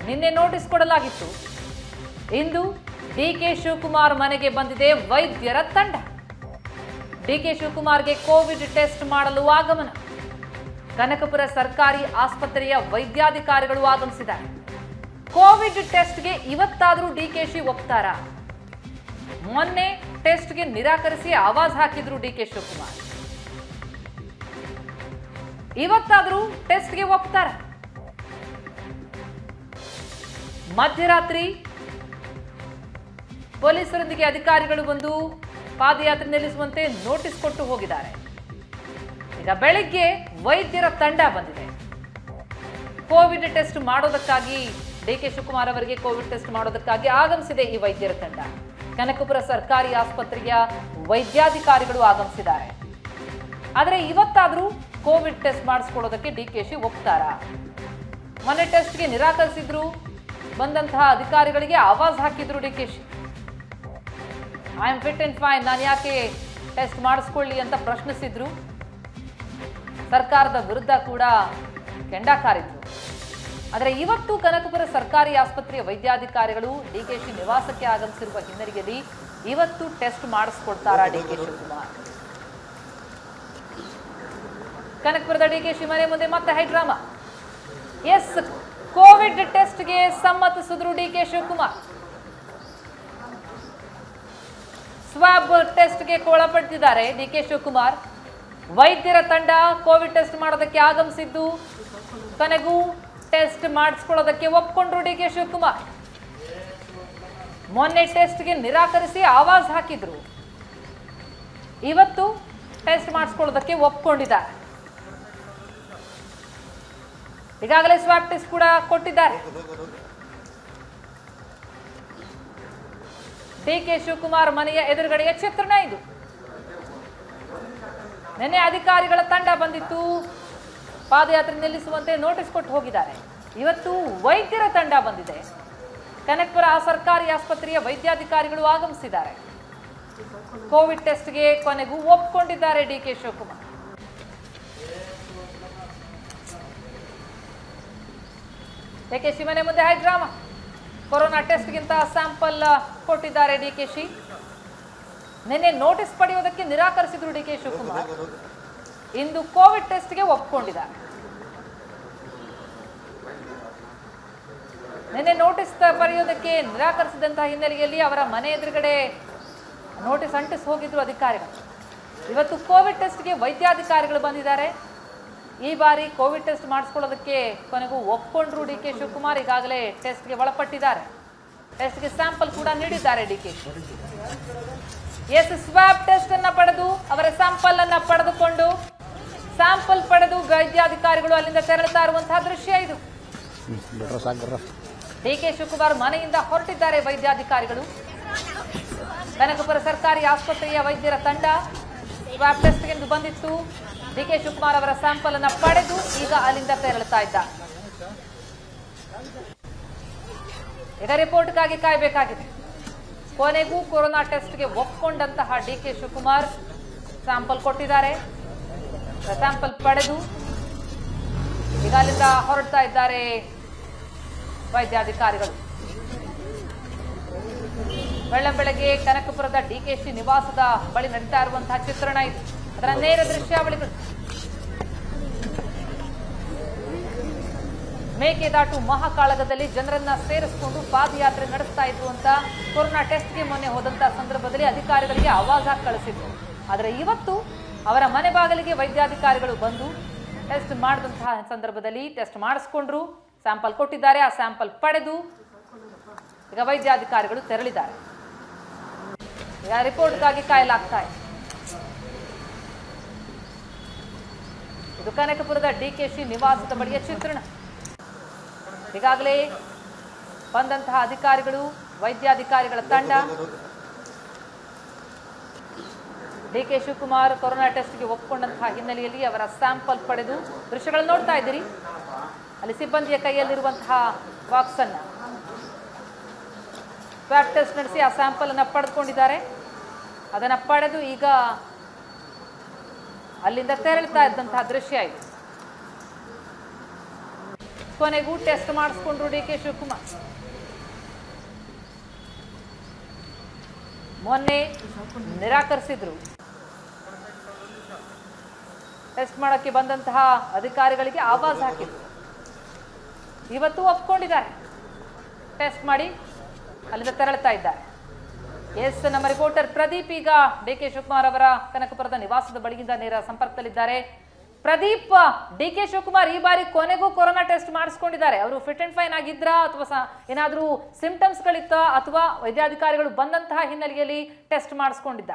ನಿನ್ನೆ ನೋಟಿಸ್ ಕೊಡಲಾಗಿತ್ತು ಇಂದು ಡಿ ಕೆ ಶಿವಕುಮಾರ್ ಮನೆಗೆ ಬಂದಿದೆ ವೈದ್ಯರ ತಂಡ ಡಿ ಕೆ ಶಿವಕುಮಾರ್ಗೆ ಕೋವಿಡ್ ಟೆಸ್ಟ್ ಮಾಡಲು ಆಗಮನ ಕನಕಪುರ ಸರ್ಕಾರಿ ಆಸ್ಪತ್ರೆಯ ವೈದ್ಯಾಧಿಕಾರಿಗಳು ಆಗಮಿಸಿದ್ದಾರೆ ಕೋವಿಡ್ ಟೆಸ್ಟ್ಗೆ ಇವತ್ತಾದರೂ ಡಿಕೆಶಿ ಒಪ್ತಾರಾ ಮೊನ್ನೆ ಟೆಸ್ಟ್ಗೆ ನಿರಾಕರಿಸಿ ಆವಾಜ್ ಹಾಕಿದ್ರು ಡಿ ಕೆ ಶಿವಕುಮಾರ್ ಇವತ್ತಾದ್ರೂ ಟೆಸ್ಟ್ಗೆ ಒಪ್ತಾರ ಮಧ್ಯರಾತ್ರಿ ಪೊಲೀಸರೊಂದಿಗೆ ಅಧಿಕಾರಿಗಳು ಬಂದು ಪಾದಯಾತ್ರೆ ನಿಲ್ಲಿಸುವಂತೆ ನೋಟಿಸ್ ಕೊಟ್ಟು ಹೋಗಿದ್ದಾರೆ ಈಗ ಬೆಳಿಗ್ಗೆ ವೈದ್ಯರ ತಂಡ ಬಂದಿದೆ ಕೋವಿಡ್ ಟೆಸ್ಟ್ ಮಾಡೋದಕ್ಕಾಗಿ ಡಿ ಕೆ ಶಿವಕುಮಾರ್ ಅವರಿಗೆ ಕೋವಿಡ್ ಟೆಸ್ಟ್ ಮಾಡೋದಕ್ಕಾಗಿ ಆಗಮಿಸಿದೆ ಈ ವೈದ್ಯರ ತಂಡ ಕನಕಪುರ ಸರ್ಕಾರಿ ಆಸ್ಪತ್ರೆಯ ವೈದ್ಯಾಧಿಕಾರಿಗಳು ಆಗಮಿಸಿದ್ದಾರೆ ಆದರೆ ಇವತ್ತಾದರೂ ಕೋವಿಡ್ ಟೆಸ್ಟ್ ಮಾಡಿಸ್ಕೊಳ್ಳೋದಕ್ಕೆ ಡಿ ಕೆ ಶಿ ಒಪ್ತಾರಾ ಮೊನ್ನೆ ಟೆಸ್ಟ್ಗೆ ನಿರಾಕರಿಸಿದ್ರು ಬಂದಂತಹ ಅಧಿಕಾರಿಗಳಿಗೆ ಆವಾಜ್ ಹಾಕಿದ್ರು D K Shi I am fit and fine ನಾನು ಯಾಕೆ ಟೆಸ್ಟ್ ಮಾಡಿಸ್ಕೊಳ್ಳಿ ಅಂತ ಪ್ರಶ್ನಿಸಿದ್ರು ಸರ್ಕಾರದ ವಿರುದ್ಧ ಕೂಡ ಕೆಂಡ ಕಾರಿದ್ರು ಆದರೆ ಇವತ್ತು ಕನಕಪುರ ಸರ್ಕಾರಿ ಆಸ್ಪತ್ರೆಯ ವೈದ್ಯಾಧಿಕಾರಿಗಳು ಡಿಕೆಶಿ ನಿವಾಸಕ್ಕೆ ಆಗಮಿಸಿರುವ ಹಿನ್ನೆಲೆಯಲ್ಲಿ ಇವತ್ತು ಟೆಸ್ಟ್ ಮಾಡಿಸ್ಕೊಡ್ತಾರಾ ಡಿಕೆ ಶಿವಕುಮಾರ್ ಕನಕಪುರದ ಡಿಕೆಶಿ ಮನೆ ಮುಂದೆ ಮತ್ತೆ ಹೈಡ್ರಾಮಾ ಎಸ್ ಕೋವಿಡ್ ಟೆಸ್ಟ್ಗೆ ಸಮ್ಮತಿಸಿದ್ರು ಡಿಕೆ ಶಿವಕುಮಾರ್ ಸ್ವಾಬ್ ಟೆಸ್ಟ್ಗೆ ಒಳಪಟ್ಟಿದ್ದಾರೆ ಡಿ ಕೆ ಶಿವಕುಮಾರ್ ವೈದ್ಯರ ತಂಡ ಕೋವಿಡ್ ಟೆಸ್ಟ್ ಮಾಡೋದಕ್ಕೆ ಆಗಮಿಸಿದ್ದು ಕೊನೆಗೂ ಟೆಸ್ಟ್ ಮಾಡಿಸ್ಕೊಳ್ಳೋದಕ್ಕೆ ಒಪ್ಕೊಂಡ್ರು ಡಿ ಕೆ ಶಿವಕುಮಾರ್ ಮೊನ್ನೆ ಟೆಸ್ಟ್ಗೆ ನಿರಾಕರಿಸಿ ಆವಾಜ್ ಹಾಕಿದ್ರು ಇವತ್ತು ಟೆಸ್ಟ್ ಮಾಡಿಸ್ಕೊಳ್ಳೋದಕ್ಕೆ ಒಪ್ಕೊಂಡಿದ್ದಾರೆ ಈಗಾಗಲೇ ಸ್ವಾಬ್ ಟೆಸ್ಟ್ ಕೂಡ ಕೊಟ್ಟಿದ್ದಾರೆ ಡಿ ಕೆ ಶಿವಕುಮಾರ್ ಮನೆಯ ಎದುರುಗಡೆಯ ಚಿತ್ರಣ ಇದು ನಿನ್ನೆ ಅಧಿಕಾರಿಗಳ ತಂಡ ಬಂದಿತ್ತು ಪಾದಯಾತ್ರೆ ನಿಲ್ಲಿಸುವಂತೆ ನೋಟಿಸ್ ಕೊಟ್ಟು ಹೋಗಿದ್ದಾರೆ ಇವತ್ತು ವೈದ್ಯರ ತಂಡ ಬಂದಿದೆ ಕನಕಪುರ ಸರ್ಕಾರಿ ಆಸ್ಪತ್ರೆಯ ವೈದ್ಯಾಧಿಕಾರಿಗಳು ಆಗಮಿಸಿದ್ದಾರೆ ಕೋವಿಡ್ ಟೆಸ್ಟ್ಗೆ ಕೊನೆಗೂ ಒಪ್ಕೊಂಡಿದ್ದಾರೆ D K Shivakumar K Shi ಮನೆ ಮುಂದೆ ಹೈಡ್ರಾಮಾ ಕೊರೋನಾ ಟೆಸ್ಟ್ಗಿಂತ ಸ್ಯಾಂಪಲ್ ಕೊಟ್ಟಿದ್ದಾರೆ ಡಿ ಕೆ ಶಿ ನಿನ್ನೆ ನೋಟಿಸ್ ಪಡೆಯೋದಕ್ಕೆ ನಿರಾಕರಿಸಿದ್ರು ಡಿ ಕೆ ಶಿವಕುಮಾರ್ ಇಂದು ಕೋವಿಡ್ ಟೆಸ್ಟ್ಗೆ ಒಪ್ಕೊಂಡಿದ್ದಾರೆ ನಿನ್ನೆ ನೋಟಿಸ್ ಬರೆಯೋದಕ್ಕೆ ನಿರಾಕರಿಸಿದಂತಹ ಹಿನ್ನೆಲೆಯಲ್ಲಿ ಅವರ ಮನೆ ಎದುರುಗಡೆ ನೋಟಿಸ್ ಅಂಟಿಸಿ ಹೋಗಿದ್ರು ಅಧಿಕಾರಿಗಳು ಇವತ್ತು ಕೋವಿಡ್ ಟೆಸ್ಟ್ಗೆ ವೈದ್ಯಾಧಿಕಾರಿಗಳು ಬಂದಿದ್ದಾರೆ ಈ ಬಾರಿ ಕೋವಿಡ್ ಟೆಸ್ಟ್ ಮಾಡಿಸ್ಕೊಳ್ಳೋದಕ್ಕೆ ಕೊನೆಗೂ ಒಪ್ಕೊಂಡ್ರು ಡಿ ಕೆ ಶಿವಕುಮಾರ್ ಈಗಾಗಲೇ ಟೆಸ್ಟ್ಗೆ ಒಳಪಟ್ಟಿದ್ದಾರೆ ಟೆಸ್ಟ್ಗೆ ಸ್ಯಾಂಪಲ್ ಕೂಡ ನೀಡಿದ್ದಾರೆ D K S swab test ಅನ್ನ ಪಡೆದು ಅವರ ಸ್ಯಾಂಪಲ್ ಅನ್ನ ಪಡೆದುಕೊಂಡು ಸ್ಯಾಂಪಲ್ ಪಡೆದು ವೈದ್ಯಾಧಿಕಾರಿಗಳು ಅಲ್ಲಿಂದ ತೆರಳುತ್ತಾ ಇರುವಂತಹ ದೃಶ್ಯ ಇದು ಬಿಟ್ರೆ ಸಾಕು ಬಿಡ್ರ ಡಿ ಕೆ ಶಿವಕುಮಾರ್ ಮನೆಯಿಂದ ಹೊರಟಿದ್ದಾರೆ ವೈದ್ಯಾಧಿಕಾರಿಗಳು ಕನಕಪುರ ಸರ್ಕಾರಿ ಆಸ್ಪತ್ರೆಯ ವೈದ್ಯರ ತಂಡ ಸ್ವಾಬ್ ಟೆಸ್ಟ್ಗೆಂದು ಬಂದಿತ್ತು ಡಿ ಕೆ ಶಿವಕುಮಾರ್ ಅವರ ಸ್ಯಾಂಪಲ್ ಅನ್ನ ಪಡೆದು ಈಗ ಅಲ್ಲಿಂದ ತೆರಳುತ್ತಾ ಇದ್ದ ಈಗ ರಿಪೋರ್ಟ್ಗಾಗಿ ಕಾಯಬೇಕಾಗಿದೆ ಕೊನೆಗೂ ಕೊರೋನಾ ಟೆಸ್ಟ್ಗೆ ಒಪ್ಕೊಂಡಂತಹ ಡಿ ಕೆ ಶಿವಕುಮಾರ್ ಸ್ಯಾಂಪಲ್ ಕೊಟ್ಟಿದ್ದಾರೆ ಸ್ಯಾಂಪಲ್ ಪಡೆದು ಈಗ ಅಲ್ಲಿಂದ ಹೊರಡ್ತಾ ಇದ್ದಾರೆ ವೈದ್ಯಾಧಿಕಾರಿಗಳು ಬೆಳ್ಳಂಬೆಳಗ್ಗೆ ಕನಕಪುರದ ಡಿಕೆಶಿ ನಿವಾಸದ ಬಳಿ ನಡೀತಾ ಇರುವಂತಹ ಚಿತ್ರಣ ಇದು ಅದರ ನೇರ ದೃಶ್ಯಾವಳಿಗಳು ಮೇಕೆದಾಟು ಮಹಾಕಾಳಗದಲ್ಲಿ ಜನರನ್ನ ಸೇರಿಸಿಕೊಂಡು ಪಾದಯಾತ್ರೆ ನಡೆಸ್ತಾ ಇದ್ರು ಅಂತ ಕೊರೋನಾ ಟೆಸ್ಟ್ಗೆ ಮೊನ್ನೆ ಹೋದಂತಹ ಸಂದರ್ಭದಲ್ಲಿ ಅಧಿಕಾರಿಗಳಿಗೆ ಆವಾಜ್ ಹಾಕಿ ಕಳಿಸಿದ್ರು ಆದರೆ ಇವತ್ತು ಅವರ ಮನೆ ಬಾಗಿಲಿಗೆ ವೈದ್ಯಾಧಿಕಾರಿಗಳು ಬಂದು ಟೆಸ್ಟ್ ಮಾಡಿದಂತಹ ಸಂದರ್ಭದಲ್ಲಿ ಟೆಸ್ಟ್ ಮಾಡಿಸ್ಕೊಂಡ್ರು ಸ್ಯಾಂಪಲ್ ಕೊಟ್ಟಿದ್ದಾರೆ ಆ ಸ್ಯಾಂಪಲ್ ಪಡೆದು ಈಗ ವೈದ್ಯಾಧಿಕಾರಿಗಳು ತೆರಳಿದ್ದಾರೆ ಈಗ ರಿಪೋರ್ಟ್ಗಾಗಿ ಕಾಯಲಾಗ್ತಾ ಇದೆ ಇದು ಕನಕಪುರದ ಡಿಕೆಶಿ ನಿವಾಸದ ಬಳಿಯ ಚಿತ್ರಣ ಈಗಾಗಲೇ ಬಂದಂತಹ ಅಧಿಕಾರಿಗಳು ವೈದ್ಯಾಧಿಕಾರಿಗಳ ತಂಡ ಡಿ ಕೆ ಶಿವಕುಮಾರ್ ಕೊರೋನಾ ಟೆಸ್ಟ್ಗೆ ಒಪ್ಪಿಕೊಂಡಂತಹ ಹಿನ್ನೆಲೆಯಲ್ಲಿ ಅವರ ಸ್ಯಾಂಪಲ್ ಪಡೆದು ದೃಶ್ಯಗಳನ್ನು ನೋಡ್ತಾ ಇದ್ದೀರಿ ಅಲ್ಲಿ ಸಿಬ್ಬಂದಿಯ ಕೈಯಲ್ಲಿರುವಂತಹ ಬಾಕ್ಸ್ ಅನ್ನ ಸ್ವಾಬ್ ಟೆಸ್ಟ್ ನಡೆಸಿ ಆ ಸ್ಯಾಂಪಲ್ ಅನ್ನ ಪಡೆದುಕೊಂಡಿದ್ದಾರೆ ಅದನ್ನ ಪಡೆದು ಈಗ ಅಲ್ಲಿಂದ ತೆರಳುತ್ತಾ ಇದ್ದಂತಹ ದೃಶ್ಯ ಇದು ಕೊನೆಗೂ ಟೆಸ್ಟ್ ಮಾಡಿಸ್ಕೊಂಡ್ರು ಡಿ ಕೆ ಶಿವಕುಮಾರ್ ಮೊನ್ನೆ ನಿರಾಕರಿಸಿದ್ರು ಟೆಸ್ಟ್ ಮಾಡಕ್ಕೆ ಬಂದಂತಹ ಅಧಿಕಾರಿಗಳಿಗೆ ಆವಾಜ್ ಹಾಕಿದ್ರು ಇವತ್ತು ಒಪ್ಕೊಂಡಿದ್ದಾರೆ ಟೆಸ್ಟ್ ಮಾಡಿ ಅಲ್ಲಿಂದ ತೆರಳುತ್ತಾ ಇದ್ದಾರೆ ಎಸ್ ನಮ್ಮ ರಿಪೋರ್ಟರ್ ಪ್ರದೀಪ್ ಈಗ ಡಿ ಕೆ ಶಿವಕುಮಾರ್ ಅವರ ಕನಕಪುರದ ನಿವಾಸದ ಬಳಿಯಿಂದ ನೇರ ಸಂಪರ್ಕದಲ್ಲಿದ್ದಾರೆ ಪ್ರದೀಪ್ ಡಿ ಕೆ ಶಿವಕುಮಾರ್ ಈ ಬಾರಿ ಕೊನೆಗೂ ಕೊರೋನಾ ಟೆಸ್ಟ್ ಮಾಡಿಸ್ಕೊಂಡಿದ್ದಾರೆ ಅವರು ಫಿಟ್ ಅಂಡ್ ಫೈನ್ ಆಗಿದ್ರಾ ಅಥವಾ ಸ- ಏನಾದ್ರೂ ಸಿಂಪ್ಟಮ್ಸ್ ಗಳಿತ್ತ ಅಥವಾ ವೈದ್ಯಾಧಿಕಾರಿಗಳು ಬಂದಂತಹ ಹಿನ್ನೆಲೆಯಲ್ಲಿ ಟೆಸ್ಟ್ ಮಾಡಿಸ್ಕೊಂಡಿದ್ದ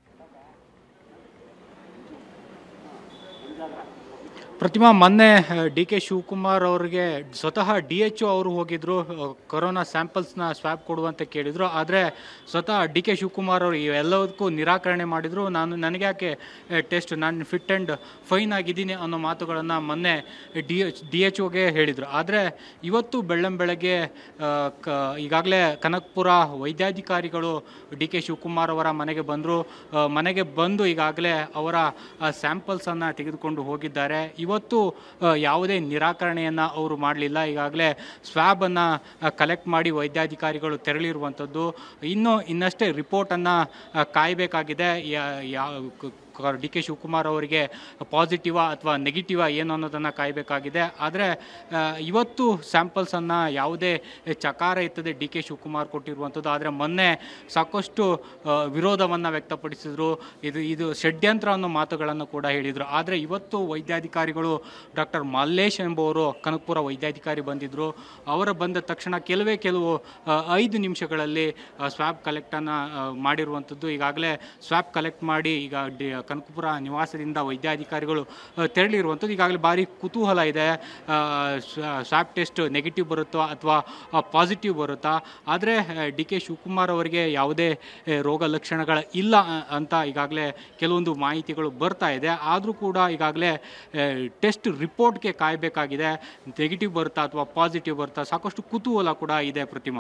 ಪ್ರತಿಮಾ ಮೊನ್ನೆ ಡಿ ಕೆ ಶಿವಕುಮಾರ್ ಅವರಿಗೆ ಸ್ವತಃ ಡಿ ಎಚ್ ಅವರು ಹೋಗಿದ್ರು ಅಹ್, ಕೊರೋನಾ ಸ್ಯಾಂಪಲ್ಸ್ನ ಸ್ವ್ಯಾಬ್ ಕೊಡುವಂತೆ ಕೇಳಿದ್ರು ಆದರೆ ಸ್ವತಃ ಡಿ ಕೆ ಶಿವಕುಮಾರ್ ಅವರು ಇವೆಲ್ಲದಕ್ಕೂ ನಿರಾಕರಣೆ ಮಾಡಿದ್ರು ನಾನು ನನಗೆ ಯಾಕೆ ಟೆಸ್ಟ್ ನಾನು ಫಿಟ್ ಆ್ಯಂಡ್ ಫೈನ್ ಆಗಿದ್ದೀನಿ ಅನ್ನೋ ಮಾತುಗಳನ್ನು ಮೊನ್ನೆ ಡಿ ಎಚ್ ಡಿ ಎಚ್ ಒಗೆ ಹೇಳಿದರು ಆದರೆ ಇವತ್ತು ಬೆಳ್ಳಂಬೆಳಗ್ಗೆ ಅಹ್, ಕ ಈಗಾಗಲೇ ಕನಕಪುರ ವೈದ್ಯಾಧಿಕಾರಿಗಳು ಡಿ ಕೆ ಶಿವಕುಮಾರ್ ಅವರ ಮನೆಗೆ ಬಂದರು ಮನೆಗೆ ಬಂದು ಈಗಾಗಲೇ ಅವರ ಸ್ಯಾಂಪಲ್ಸನ್ನು ತೆಗೆದುಕೊಂಡು ಹೋಗಿದ್ದಾರೆ ಇವತ್ತು ಆ, ಯಾವುದೇ ನಿರಾಕರಣೆಯನ್ನು ಅವರು ಮಾಡಲಿಲ್ಲ ಈಗಾಗಲೇ ಸ್ವ್ಯಾಬನ್ನು ಕಲೆಕ್ಟ್ ಮಾಡಿ ವೈದ್ಯಾಧಿಕಾರಿಗಳು ತೆರಳಿರುವಂಥದ್ದು ಇನ್ನು ಇನ್ನಷ್ಟೇ ರಿಪೋರ್ಟನ್ನು ಕಾಯಬೇಕಾಗಿದೆ ಯಾವ ಡಿ ಕೆ ಶಿವಕುಮಾರ್ ಅವರಿಗೆ ಪಾಸಿಟಿವಾ ಅಥವಾ ನೆಗೆಟಿವಾ ಏನು ಅನ್ನೋದನ್ನು ಕಾಯಬೇಕಾಗಿದೆ ಆದರೆ ಆ, ಇವತ್ತು ಸ್ಯಾಂಪಲ್ಸನ್ನು ಯಾವುದೇ ಚಕಾರ ಇತ್ತದೆ ಡಿ ಕೆ ಶಿವಕುಮಾರ್ ಕೊಟ್ಟಿರುವಂಥದ್ದು ಆದರೆ ಮೊನ್ನೆ ಸಾಕಷ್ಟು ವಿರೋಧವನ್ನು ವ್ಯಕ್ತಪಡಿಸಿದರು ಇದು ಇದು ಷಡ್ಯಂತ್ರ ಅನ್ನೋ ಮಾತುಗಳನ್ನು ಕೂಡ ಹೇಳಿದರು ಆದರೆ ಇವತ್ತು ವೈದ್ಯಾಧಿಕಾರಿಗಳು ಡಾಕ್ಟರ್ ಮಲ್ಲೇಶ್ ಎಂಬುವರು ಕನಕಪುರ ವೈದ್ಯಾಧಿಕಾರಿ ಬಂದಿದ್ದರು ಅವರ ಬಂದ ತಕ್ಷಣ ಕೆಲವೇ ಕೆಲವು ಆ, ಐದು ನಿಮಿಷಗಳಲ್ಲಿ ಸ್ವ್ಯಾಬ್ ಕಲೆಕ್ಟನ್ನು ಮಾಡಿರುವಂಥದ್ದು ಈಗಾಗಲೇ ಸ್ವ್ಯಾಬ್ ಕಲೆಕ್ಟ್ ಮಾಡಿ ಈಗ ಡಿ ಕನಕಪುರ ನಿವಾಸದಿಂದ ವೈದ್ಯಾಧಿಕಾರಿಗಳು ಆ, ತೆರಳಿರುವಂಥದ್ದು ಈಗಾಗಲೇ ಭಾರಿ ಕುತೂಹಲ ಇದೆ ಸ್ವ್ಯಾಬ್ ಟೆಸ್ಟ್ ನೆಗೆಟಿವ್ ಬರುತ್ತೋ ಅಥವಾ ಪಾಸಿಟಿವ್ ಬರುತ್ತಾ ಆದರೆ ಡಿ ಕೆ ಶಿವಕುಮಾರ್ ಅವರಿಗೆ ಯಾವುದೇ ಆ, ರೋಗ ಲಕ್ಷಣಗಳ ಇಲ್ಲ ಆ, ಅಂತ ಈಗಾಗಲೇ ಕೆಲವೊಂದು ಮಾಹಿತಿಗಳು ಬರ್ತಾ ಇದೆ ಆದರೂ ಕೂಡ ಈಗಾಗಲೇ ಟೆಸ್ಟ್ ರಿಪೋರ್ಟ್ಗೆ ಕಾಯಬೇಕಾಗಿದೆ ನೆಗೆಟಿವ್ ಬರುತ್ತಾ ಅಥವಾ ಪಾಸಿಟಿವ್ ಬರುತ್ತಾ ಸಾಕಷ್ಟು ಕುತೂಹಲ ಕೂಡ ಇದೆ ಪ್ರತಿಮಾ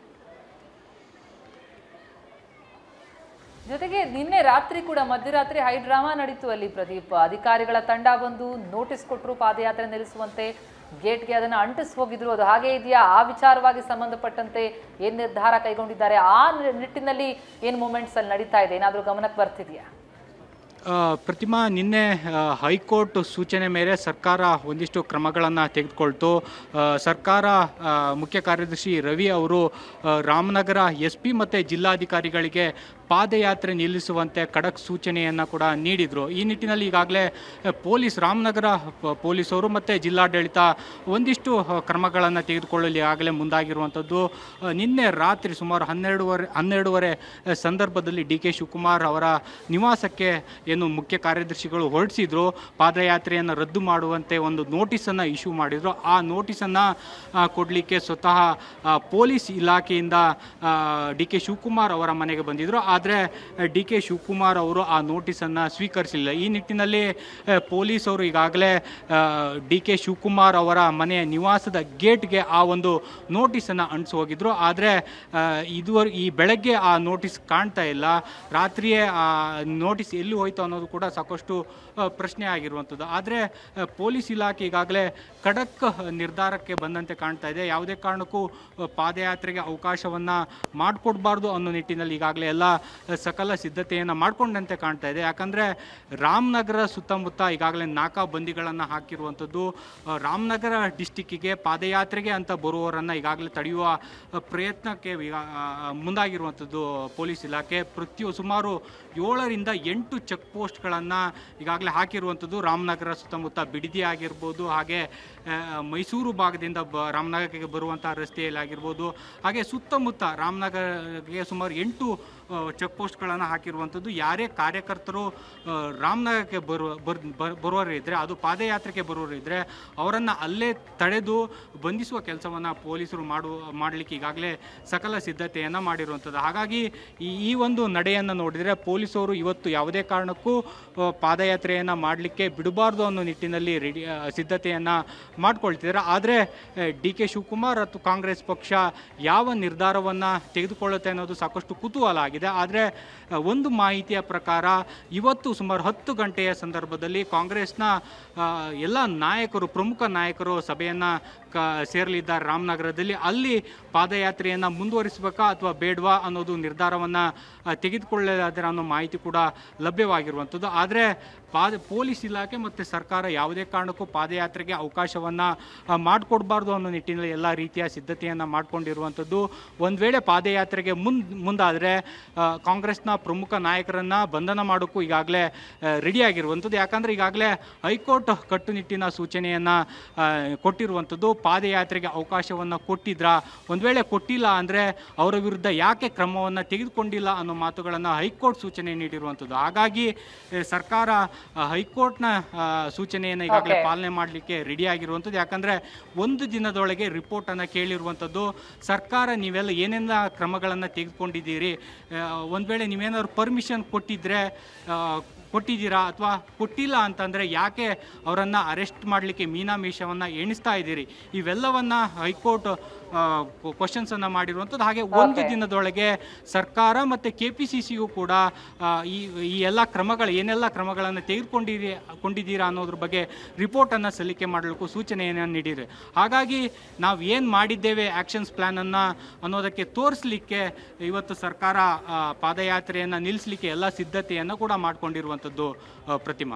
ಜೊತೆಗೆ ನಿನ್ನೆ ರಾತ್ರಿ ಕೂಡ ಮಧ್ಯರಾತ್ರಿ ಹೈ ಡ್ರಾಮಾ ನಡೀತು ಅಲ್ಲಿ ಪ್ರದೀಪ್ ಅಧಿಕಾರಿಗಳ ತಂಡ ಬಂದು ನೋಟಿಸ್ ಕೊಟ್ಟರು ಪಾದಯಾತ್ರೆ ನಿಲ್ಲಿಸುವಂತೆ ಗೇಟ್ಗೆ ಅದನ್ನು ಅಂಟಿಸ್ ಹೋಗಿದ್ರು ಅದು ಹಾಗೆ ಇದೆಯಾ ಆ ವಿಚಾರವಾಗಿ ಸಂಬಂಧಪಟ್ಟಂತೆ ಏನ್ ನಿರ್ಧಾರ ಕೈಗೊಂಡಿದ್ದಾರೆ ಆ ನಿ- ನಿಟ್ಟಿನಲ್ಲಿ ಏನ್ ಮೂಮೆಂಟ್ಸ್ ಅಲ್ಲಿ ನಡೀತಾ ಇದೆ ಏನಾದ್ರೂ ಗಮನಕ್ಕೆ ಬರ್ತಿದೆಯಾ ಆ, ಪ್ರತಿಮಾ ನಿನ್ನೆ ಆ, ಹೈಕೋರ್ಟ್ ಸೂಚನೆ ಮೇರೆ ಸರ್ಕಾರ ಒಂದಿಷ್ಟು ಕ್ರಮಗಳನ್ನು ತೆಗೆದುಕೊಳ್ತು ಆ, ಸರ್ಕಾರ ಆ, ಮುಖ್ಯ ಕಾರ್ಯದರ್ಶಿ ರವಿ ಅವರು ಆ, ರಾಮನಗರ ಎಸ್ ಪಿ ಮತ್ತು ಜಿಲ್ಲಾಧಿಕಾರಿಗಳಿಗೆ ಪಾದಯಾತ್ರೆ ನಿಲ್ಲಿಸುವಂತೆ ಖಡಕ್ ಸೂಚನೆಯನ್ನು ಕೂಡ ನೀಡಿದರು ಈ ನಿಟ್ಟಿನಲ್ಲಿ ಈಗಾಗಲೇ ಪೊಲೀಸ್ ರಾಮನಗರ ಪ- ಪೊಲೀಸರು ಮತ್ತು ಜಿಲ್ಲಾಡಳಿತ ಒಂದಿಷ್ಟು ಕ್ರಮಗಳನ್ನು ತೆಗೆದುಕೊಳ್ಳಲು ಈಗಾಗಲೇ ಮುಂದಾಗಿರುವಂಥದ್ದು ಆ, ನಿನ್ನೆ ರಾತ್ರಿ ಸುಮಾರು ಹನ್ನೆರಡುವರೆ ಹನ್ನೆರಡುವರೆ ಆ, ಸಂದರ್ಭದಲ್ಲಿ ಡಿ ಕೆ ಶಿವಕುಮಾರ್ ಅವರ ನಿವಾಸಕ್ಕೆ ಏನು ಮುಖ್ಯ ಕಾರ್ಯದರ್ಶಿಗಳು ಹೊರಡಿಸಿದ್ರು ಪಾದಯಾತ್ರೆಯನ್ನು ರದ್ದು ಮಾಡುವಂತೆ ಒಂದು ನೋಟಿಸನ್ನು ಇಶ್ಯೂ ಮಾಡಿದರು ಆ ನೋಟಿಸನ್ನು ಕೊಡಲಿಕ್ಕೆ ಸ್ವತಃ ಆ, ಪೊಲೀಸ್ ಇಲಾಖೆಯಿಂದ ಡಿ ಕೆ ಶಿವಕುಮಾರ್ ಅವರ ಮನೆಗೆ ಬಂದಿದ್ದರು ಆದರೆ ಡಿ ಕೆ ಶಿವಕುಮಾರ್ ಅವರು ಆ ನೋಟಿಸನ್ನು ಸ್ವೀಕರಿಸಲಿಲ್ಲ ಈ ನಿಟ್ಟಿನಲ್ಲಿ ಆ, ಪೊಲೀಸರು ಈಗಾಗಲೇ ಡಿ ಕೆ ಶಿವಕುಮಾರ್ ಅವರ ಮನೆಯ ನಿವಾಸದ ಗೇಟ್ಗೆ ಆ ಒಂದು ನೋಟಿಸನ್ನು ಅಂಟಿಸಿ ಹೋಗಿದ್ರು ಆದರೆ ಇದುವರೆ ಈ ಬೆಳಗ್ಗೆ ಆ ನೋಟಿಸ್ ಕಾಣ್ತಾ ಇಲ್ಲ ರಾತ್ರಿಯೇ ಆ ನೋಟಿಸ್ ಎಲ್ಲಿ ಹೋಯ್ತು ಅನ್ನೋದು ಕೂಡ ಸಾಕಷ್ಟು ಆ, ಪ್ರಶ್ನೆ ಆಗಿರುವಂಥದ್ದು ಆದರೆ ಆ, ಪೊಲೀಸ್ ಇಲಾಖೆ ಈಗಾಗಲೇ ಖಡಕ್ ನಿರ್ಧಾರಕ್ಕೆ ಬಂದಂತೆ ಕಾಣ್ತಾ ಇದೆ ಯಾವುದೇ ಕಾರಣಕ್ಕೂ ಆ, ಪಾದಯಾತ್ರೆಗೆ ಅವಕಾಶವನ್ನು ಮಾಡಿಕೊಡ್ಬಾರ್ದು ಅನ್ನೋ ನಿಟ್ಟಿನಲ್ಲಿ ಈಗಾಗಲೇ ಎಲ್ಲ ಆ, ಸಕಲ ಸಿದ್ಧತೆಯನ್ನು ಮಾಡಿಕೊಂಡಂತೆ ಕಾಣ್ತಾ ಇದೆ ಯಾಕಂದರೆ ರಾಮನಗರ ಸುತ್ತಮುತ್ತ ಈಗಾಗಲೇ ನಾಕಾ ಬಂದಿಗಳನ್ನು ಹಾಕಿರುವಂಥದ್ದು ಆ, ರಾಮನಗರ ಡಿಸ್ಟಿಕ್ಕಿಗೆ ಪಾದಯಾತ್ರೆಗೆ ಅಂತ ಬರುವವರನ್ನು ಈಗಾಗಲೇ ತಡೆಯುವ ಆ, ಪ್ರಯತ್ನಕ್ಕೆ ಈಗ ಆ, ಮುಂದಾಗಿರುವಂಥದ್ದು ಪೊಲೀಸ್ ಇಲಾಖೆ ಪ್ರತಿಯೊ ಸುಮಾರು ಏಳರಿಂದ ಎಂಟು ಚೆಕ್ ಪೋಸ್ಟ್ಗಳನ್ನು ಈಗಾಗಲೇ ಹಾಕಿರುವಂಥದ್ದು ರಾಮನಗರ ಸುತ್ತಮುತ್ತ ಬಿಡದಿ ಆಗಿರ್ಬೋದು ಹಾಗೆ ಆ, ಮೈಸೂರು ಭಾಗದಿಂದ ಬ ರಾಮನಗರಕ್ಕೆ ಬರುವಂಥ ರಸ್ತೆಯಲ್ಲಿ ಆಗಿರ್ಬೋದು ಹಾಗೆ ಸುತ್ತಮುತ್ತ ರಾಮನಗರಕ್ಕೆ ಸುಮಾರು ಎಂಟು ಚೆಕ್ ಪೋಸ್ಟ್ಗಳನ್ನು ಹಾಕಿರುವಂಥದ್ದು ಯಾರೇ ಕಾರ್ಯಕರ್ತರು ಆ, ರಾಮನಗರಕ್ಕೆ ಬರುವ ಬರ್ ಬರ್- ಬರುವವರು ಇದ್ದರೆ ಅದು ಪಾದಯಾತ್ರೆಗೆ ಬರುವವರು ಇದ್ದರೆ ಅವರನ್ನು ಅಲ್ಲೇ ತಡೆದು ಬಂಧಿಸುವ ಕೆಲಸವನ್ನು ಪೊಲೀಸರು ಮಾಡುವ ಮಾಡಲಿಕ್ಕೆ ಈಗಾಗಲೇ ಸಕಲ ಸಿದ್ಧತೆಯನ್ನು ಮಾಡಿರುವಂಥದ್ದು ಹಾಗಾಗಿ ಈ ಈ ಒಂದು ನಡೆಯನ್ನು ನೋಡಿದರೆ ಪೊಲೀಸರು ಇವತ್ತು ಯಾವುದೇ ಕಾರಣಕ್ಕೂ ಆ, ಪಾದಯಾತ್ರೆಯನ್ನು ಮಾಡಲಿಕ್ಕೆ ಬಿಡಬಾರ್ದು ಅನ್ನೋ ನಿಟ್ಟಿನಲ್ಲಿ ರೆಡಿ ಆ, ಸಿದ್ಧತೆಯನ್ನು ಮಾಡ್ಕೊಳ್ತಿದ್ದಾರೆ ಆದರೆ ಡಿ ಕೆ ಶಿವಕುಮಾರ್ ಮತ್ತು ಕಾಂಗ್ರೆಸ್ ಪಕ್ಷ ಯಾವ ನಿರ್ಧಾರವನ್ನು ತೆಗೆದುಕೊಳ್ಳುತ್ತೆ ಅನ್ನೋದು ಸಾಕಷ್ಟು ಕುತೂಹಲ ಆಗಿದೆ ಆದರೆ ಒಂದು ಮಾಹಿತಿಯ ಪ್ರಕಾರ ಇವತ್ತು ಸುಮಾರು ಹತ್ತು ಗಂಟೆಯ ಸಂದರ್ಭದಲ್ಲಿ ಕಾಂಗ್ರೆಸ್ನ ಆ, ಎಲ್ಲ ನಾಯಕರು ಪ್ರಮುಖ ನಾಯಕರು ಸಭೆಯನ್ನು ಕ ಸೇರಲಿದ್ದಾರೆ ರಾಮನಗರದಲ್ಲಿ ಅಲ್ಲಿ ಪಾದಯಾತ್ರೆಯನ್ನು ಮುಂದುವರಿಸಬೇಕಾ ಅಥವಾ ಬೇಡವಾ ಅನ್ನೋದು ನಿರ್ಧಾರವನ್ನು ತೆಗೆದುಕೊಳ್ಳಲಾದರೆ ಅನ್ನೋ ಮಾಹಿತಿ ಕೂಡ ಲಭ್ಯವಾಗಿರುವಂಥದ್ದು ಆದರೆ ಪಾದ ಪೊಲೀಸ್ ಇಲಾಖೆ ಮತ್ತು ಸರ್ಕಾರ ಯಾವುದೇ ಕಾರಣಕ್ಕೂ ಪಾದಯಾತ್ರೆಗೆ ಅವಕಾಶವನ್ನು ಮಾಡಿಕೊಡ್ಬಾರ್ದು ಅನ್ನೋ ನಿಟ್ಟಿನಲ್ಲಿ ಎಲ್ಲ ರೀತಿಯ ಸಿದ್ಧತೆಯನ್ನು ಮಾಡಿಕೊಂಡಿರುವಂಥದ್ದು ಒಂದು ವೇಳೆ ಪಾದಯಾತ್ರೆಗೆ ಮುಂದ್ ಮುಂದಾದರೆ ಕಾಂಗ್ರೆಸ್ನ ಪ್ರಮುಖ ನಾಯಕರನ್ನು ಬಂಧನ ಮಾಡೋಕ್ಕೂ ಈಗಾಗಲೇ ರೆಡಿಯಾಗಿರುವಂಥದ್ದು ಯಾಕಂದರೆ ಈಗಾಗಲೇ ಹೈಕೋರ್ಟ್ ಕಟ್ಟುನಿಟ್ಟಿನ ಸೂಚನೆಯನ್ನು ಕೊಟ್ಟಿರುವಂಥದ್ದು ಪಾದಯಾತ್ರೆಗೆ ಅವಕಾಶವನ್ನು ಕೊಟ್ಟಿದ್ರಾ ಒಂದು ವೇಳೆ ಕೊಟ್ಟಿಲ್ಲ ಅಂದರೆ ಅವರ ವಿರುದ್ಧ ಯಾಕೆ ಕ್ರಮವನ್ನು ತೆಗೆದುಕೊಂಡಿಲ್ಲ ಅನ್ನೋ ಮಾತುಗಳನ್ನು ಹೈಕೋರ್ಟ್ ಸೂಚನೆ ನೀಡಿರುವಂಥದ್ದು ಹಾಗಾಗಿ ಆ, ಸರ್ಕಾರ ಆ, ಹೈಕೋರ್ಟ್ನ ಆ, ಸೂಚನೆಯನ್ನು ಈಗಾಗಲೇ Okay. ಪಾಲನೆ ಮಾಡಲಿಕ್ಕೆ ರೆಡಿ ಆಗಿರುವಂಥದ್ದು ಯಾಕಂದರೆ ಒಂದು ದಿನದೊಳಗೆ ರಿಪೋರ್ಟನ್ನು ಕೇಳಿರುವಂಥದ್ದು ಸರ್ಕಾರ ನೀವೆಲ್ಲ ಏನೆಲ್ಲ ಕ್ರಮಗಳನ್ನು ತೆಗೆದುಕೊಂಡಿದ್ದೀರಿ ಒಂದು ವೇಳೆ ನೀವೇನಾದ್ರು ಪರ್ಮಿಷನ್ ಕೊಟ್ಟಿದ್ದರೆ ಆ, ಕೊಟ್ಟಿದ್ದೀರಾ ಅಥವಾ ಕೊಟ್ಟಿಲ್ಲ ಅಂತಂದರೆ ಯಾಕೆ ಅವರನ್ನು ಅರೆಸ್ಟ್ ಮಾಡಲಿಕ್ಕೆ ಮೀನಾಮೇಷವನ್ನು ಎಣಿಸ್ತಾ ಇದ್ದೀರಿ ಇವೆಲ್ಲವನ್ನು ಹೈಕೋರ್ಟ್ ಕ್ವಶನ್ಸನ್ನು ಮಾಡಿರುವಂಥದ್ದು ಹಾಗೆ ಒಂದು Okay. ದಿನದೊಳಗೆ ಸರ್ಕಾರ ಮತ್ತು ಕೆ ಪಿ ಸಿ ಸಿಯು ಕೂಡ ಆ, ಈ ಈ ಎಲ್ಲ ಕ್ರಮಗಳು ಏನೆಲ್ಲ ಕ್ರಮಗಳನ್ನು ತೆಗೆದುಕೊಂಡಿರಿ ಕೊಂಡಿದ್ದೀರಾ ಅನ್ನೋದ್ರ ಬಗ್ಗೆ ರಿಪೋರ್ಟನ್ನು ಸಲ್ಲಿಕೆ ಮಾಡಲಿಕ್ಕೂ ಸೂಚನೆಯನ್ನು ನೀಡಿದೆ ಹಾಗಾಗಿ ನಾವು ಏನು ಮಾಡಿದ್ದೇವೆ ಆ್ಯಕ್ಷನ್ಸ್ ಪ್ಲ್ಯಾನನ್ನು ಅನ್ನೋದಕ್ಕೆ ತೋರಿಸಲಿಕ್ಕೆ ಇವತ್ತು ಸರ್ಕಾರ ಆ, ಪಾದಯಾತ್ರೆಯನ್ನು ನಿಲ್ಲಿಸಲಿಕ್ಕೆ ಎಲ್ಲ ಸಿದ್ಧತೆಯನ್ನು ಕೂಡ ಮಾಡಿಕೊಂಡಿರುವಂಥದ್ದು ಆ, ಪ್ರತಿಮಾ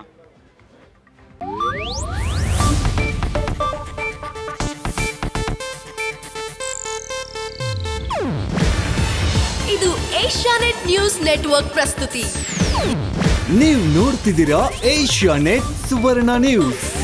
ಇದು ಏಷ್ಯಾನೆಟ್ ನ್ಯೂಸ್ ನೆಟ್ವರ್ಕ್ ಪ್ರಸ್ತುತಿ ನೀವು ನೋಡ್ತಿದ್ದೀರಾ ಏಷ್ಯಾ ನೆಟ್ ಸುವರ್ಣ ನ್ಯೂಸ್